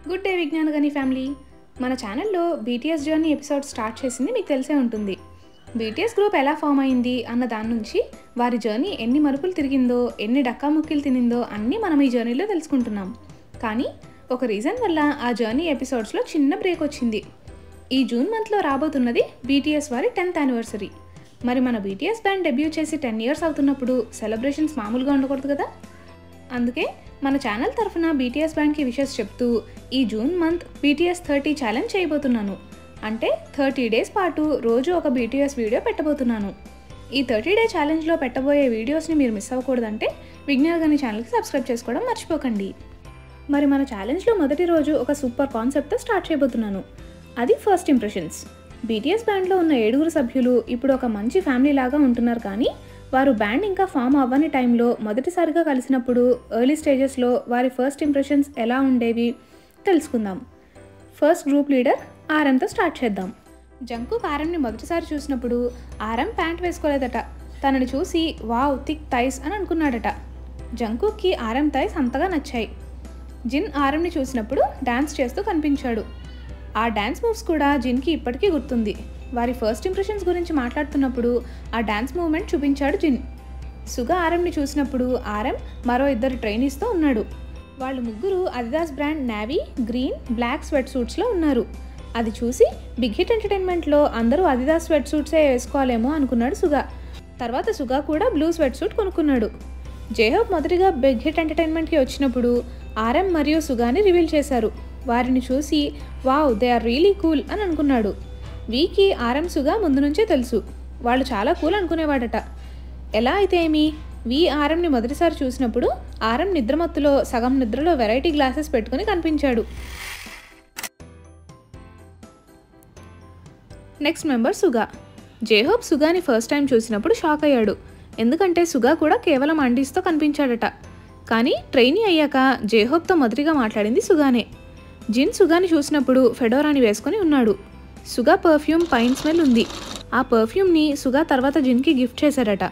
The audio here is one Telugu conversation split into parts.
గుడ్ డే విజ్ఞానగని ఫ్యామిలీ మన ఛానల్లో బీటీఎస్ జర్నీ ఎపిసోడ్ స్టార్ట్ చేసింది మీకు తెలిసే ఉంటుంది బీటీఎస్ గ్రూప్ ఎలా ఫామ్ అయింది అన్న దాని నుంచి వారి జర్నీ ఎన్ని మలుపులు తిరిగిందో ఎన్ని డక్కాముక్కీలు తినిందో అన్నీ మనం ఈ జర్నీలో తెలుసుకుంటున్నాం కానీ ఒక రీజన్ వల్ల ఆ జర్నీ ఎపిసోడ్స్లో చిన్న బ్రేక్ వచ్చింది ఈ జూన్ మంత్లో రాబోతున్నది బీటీఎస్ వారి టెన్త్ యానివర్సరీ మరి మన బీటీఎస్ బ్యాండ్ డెబ్యూ చేసి టెన్ ఇయర్స్ అవుతున్నప్పుడు సెలబ్రేషన్స్ మామూలుగా ఉండకూడదు కదా అందుకే మన ఛానల్ తరఫున బీటీఎస్ బ్యాండ్కి విషెస్ చెప్తూ ఈ June month BTS thirty challenge చేయబోతున్నాను అంటే థర్టీ డేస్ పాటు రోజు ఒక బీటీఎస్ వీడియో పెట్టబోతున్నాను ఈ థర్టీ డే ఛాలెంజ్లో పెట్టబోయే వీడియోస్ని మీరు మిస్ అవ్వకూడదంటే విజ్ఞానగని ఛానల్కి సబ్స్క్రైబ్ చేసుకోవడం మర్చిపోకండి మరి మన ఛాలెంజ్లో మొదటి రోజు ఒక సూపర్ కాన్సెప్ట్తో స్టార్ట్ చేయబోతున్నాను అది ఫస్ట్ ఇంప్రెషన్స్ బీటీఎస్ బ్యాండ్లో ఉన్న ఏడుగురు సభ్యులు ఇప్పుడు ఒక మంచి ఫ్యామిలీ లాగా ఉంటున్నారు కానీ వారు బ్యాండ్ ఇంకా ఫామ్ అవ్వని టైంలో మొదటిసారిగా కలిసినప్పుడు ఎర్లీ స్టేజెస్లో వారి ఫస్ట్ ఇంప్రెషన్స్ ఎలా ఉండేవి తెలుసుకుందాం ఫస్ట్ గ్రూప్ లీడర్ ఆర్ఎంతో స్టార్ట్ చేద్దాం జంకు ఆర్ఎంని మొదటిసారి చూసినప్పుడు ఆర్ఎం ప్యాంట్ వేసుకోలేదట తనని చూసి వావ్ థిక్ థైస్ అని అనుకున్నాడట జంకుకి ఆర్ఎం థైస్ అంతగా నచ్చాయి జిన్ ఆర్ఎంని చూసినప్పుడు డ్యాన్స్ చేస్తూ కనిపించాడు ఆ డ్యాన్స్ మూవ్స్ కూడా జిన్కి ఇప్పటికీ గుర్తుంది వారి ఫస్ట్ ఇంప్రెషన్స్ గురించి మాట్లాడుతున్నప్పుడు ఆ డ్యాన్స్ మూవ్మెంట్ చూపించాడు జిన్ సుగా ఆర్ఎంని చూసినప్పుడు ఆర్ఎం మరో ఇద్దరు ట్రైనీస్తో ఉన్నాడు వాళ్ళు ముగ్గురు Adidas brand navy green black sweat సూట్స్లో ఉన్నారు అది చూసి బిగ్ హిట్ ఎంటర్టైన్మెంట్లో అందరూ అదిదాస్ స్వెట్ సూట్సే వేసుకోవాలేమో అనుకున్నాడు సుగా తర్వాత సుగా కూడా బ్లూ స్వెట్ సూట్ కొనుక్కున్నాడు జేహోప్ మొదటిగా బిగ్ హిట్ ఎంటర్టైన్మెంట్కి వచ్చినప్పుడు ఆర్ఎం మరియు సుగాని రివీల్ చేశారు వారిని చూసి wow they are really cool అని అనుకున్నాడు వీకి ఆర్ఎం సుగా ముందు నుంచే తెలుసు వాళ్ళు చాలా కూల్ అనుకునేవాడట ఎలా అయితే ఏమి వి ఆర్ఎంని మొదటిసారి చూసినప్పుడు ఆర్ఎం నిద్రమత్తులో సగం నిద్రలో వెరైటీ గ్లాసెస్ పెట్టుకుని కనిపించాడు నెక్స్ట్ మెంబర్ సుగా జేహోప్ సుగాని ఫస్ట్ టైం చూసినప్పుడు షాక్ అయ్యాడు ఎందుకంటే సుగా కూడా కేవలం అండీస్తో కనిపించాడట కానీ ట్రైనీ అయ్యాక జేహోప్తో మొదటిగా మాట్లాడింది సుగానే జిన్ సుగాని చూసినప్పుడు ఫెడోరాని వేసుకొని ఉన్నాడు సుగా పర్ఫ్యూమ్ పైన్ స్మెల్ ఉంది ఆ పర్ఫ్యూమ్ని సుగా తర్వాత జిన్కి గిఫ్ట్ చేశాడట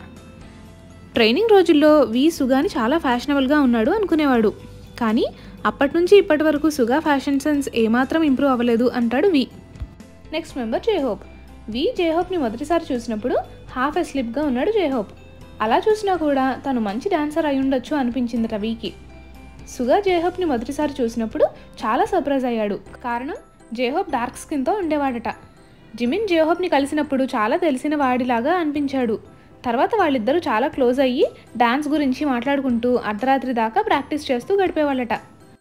ట్రైనింగ్ రోజుల్లో వి సుగాని చాలా ఫ్యాషనబుల్గా ఉన్నాడు అనుకునేవాడు కానీ అప్పటి నుంచి ఇప్పటి వరకు సుగా ఫ్యాషన్ సెన్స్ ఏమాత్రం ఇంప్రూవ్ అవ్వలేదు అంటాడు వి నెక్స్ట్ మెంబర్ జేహోప్ వి జేహోప్ని మొదటిసారి చూసినప్పుడు హాఫ్ ఎస్లిప్గా ఉన్నాడు జేహోప్ అలా చూసినా కూడా తను మంచి డాన్సర్ అయి ఉండొచ్చు అనిపించిందట వీకి సుగా జేహోప్ని మొదటిసారి చూసినప్పుడు చాలా సర్ప్రైజ్ అయ్యాడు కారణం జేహోప్ డార్క్ స్కిన్తో ఉండేవాడట జిమిన్ జేహోప్ని కలిసినప్పుడు చాలా తెలిసిన వాడిలాగా అనిపించాడు తర్వాత వాళ్ళిద్దరూ చాలా క్లోజ్ అయ్యి డాన్స్ గురించి మాట్లాడుకుంటూ అర్ధరాత్రి దాకా ప్రాక్టీస్ చేస్తూ గడిపేవాళ్ళట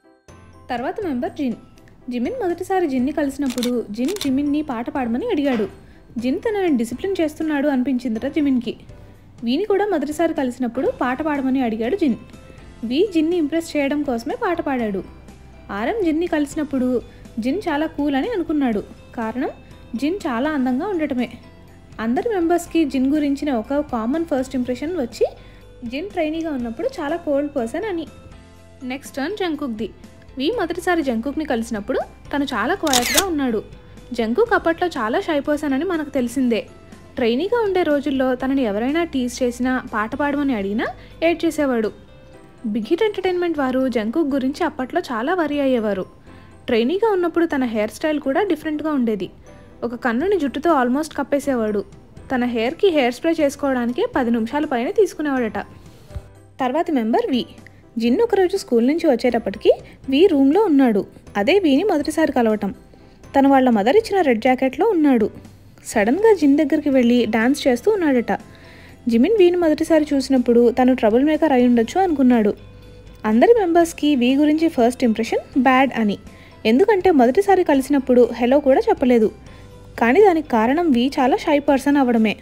తర్వాత మెంబర్ జిన్ జిమిన్ మొదటిసారి జిన్ని కలిసినప్పుడు జిన్ జిమిన్ని పాట పాడమని అడిగాడు జిన్ తనని డిసిప్లిన్ చేస్తున్నాడు అనిపించిందట జిమిన్కి వీని కూడా మొదటిసారి కలిసినప్పుడు పాట పాడమని అడిగాడు జిన్ వి జిన్ని ఇంప్రెస్ చేయడం కోసమే పాట పాడాడు ఆర్ఎం జిన్ని కలిసినప్పుడు జిన్ చాలా కూల్ అని అనుకున్నాడు కారణం జిన్ చాలా అందంగా ఉండటమే అందరి మెంబర్స్కి జిన్ గురించిన ఒక కామన్ ఫస్ట్ ఇంప్రెషన్ వచ్చి జిన్ ట్రైనీగా ఉన్నప్పుడు చాలా కోల్డ్ పర్సన్ అని నెక్స్ట్ టర్న్ జంకుక్ది వి మొదటిసారి జంకుక్ని కలిసినప్పుడు తను చాలా క్వయట్గా ఉన్నాడు జంకుక్ అప్పట్లో చాలా షై పర్సన్ అని మనకు తెలిసిందే ట్రైనీగా ఉండే రోజుల్లో తనని ఎవరైనా టీజ్ చేసినా పాట పాడమని అడిగినా ఏడ్ చేసేవాడు బిగ్ హిట్ ఎంటర్టైన్మెంట్ వారు జంకుక్ గురించి అప్పట్లో చాలా వరి అయ్యేవారు ట్రైనీగా ఉన్నప్పుడు తన హెయిర్ స్టైల్ కూడా డిఫరెంట్గా ఉండేది ఒక కన్నుని జుట్టుతో ఆల్మోస్ట్ కప్పేసేవాడు తన హెయిర్కి హెయిర్ స్ప్రే చేసుకోవడానికి పది నిమిషాల పైన తీసుకునేవాడట తర్వాత మెంబర్ వి జిన్ ఒకరోజు స్కూల్ నుంచి వచ్చేటప్పటికి వి రూమ్లో ఉన్నాడు అదే వీని మొదటిసారి కలవటం తను వాళ్ళ మదర్ ఇచ్చిన రెడ్ జాకెట్లో ఉన్నాడు సడన్గా జిన్ దగ్గరికి వెళ్ళి డాన్స్ చేస్తూ ఉన్నాడట జిమిన్ వీని మొదటిసారి చూసినప్పుడు తను ట్రబుల్ మేకర్ అయి ఉండొచ్చు అనుకున్నాడు అందరి మెంబర్స్కి వీ గురించి ఫస్ట్ ఇంప్రెషన్ బ్యాడ్ అని ఎందుకంటే మొదటిసారి కలిసినప్పుడు హెలో కూడా చెప్పలేదు కానీ దానికి కారణం వి చాలా షై పర్సన్ అవ్వడమే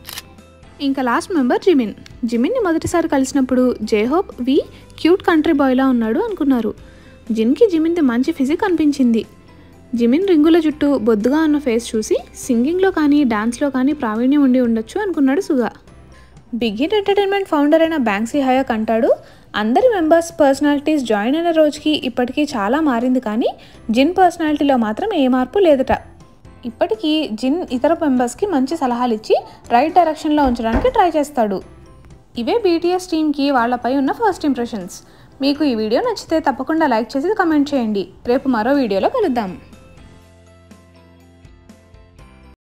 ఇంకా లాస్ట్ మెంబర్ జిమిన్ జిమిన్ని మొదటిసారి కలిసినప్పుడు జేహోప్ వి క్యూట్ కంట్రీ బాయ్లా ఉన్నాడు అనుకున్నారు జిన్కి జిమిన్ది మంచి ఫిజిక్ అనిపించింది జిమిన్ రింగుల జుట్టు బొద్దుగా ఉన్న ఫేస్ చూసి సింగింగ్లో కానీ డాన్స్లో కానీ ప్రావీణ్యం ఉండి ఉండొచ్చు అనుకున్నాడు Suga big hit entertainment founder అయిన బ్యాంక్సీ హయాక్ అంటాడు అందరి మెంబర్స్ పర్సనాలిటీస్ జాయిన్ అయిన రోజుకి ఇప్పటికీ చాలా మారింది కానీ జిన్ పర్సనాలిటీలో మాత్రం ఏ మార్పు లేదట ఇప్పటికీ జిన్ ఇతర మెంబర్స్కి మంచి సలహాలు ఇచ్చి రైట్ డైరెక్షన్లో ఉంచడానికి ట్రై చేస్తాడు ఇవే బీటీఎస్ టీమ్కి వాళ్ళపై ఉన్న ఫస్ట్ ఇంప్రెషన్స్ మీకు ఈ వీడియో నచ్చితే తప్పకుండా లైక్ చేసి కమెంట్ చేయండి రేపు మరో వీడియోలో కలుద్దాం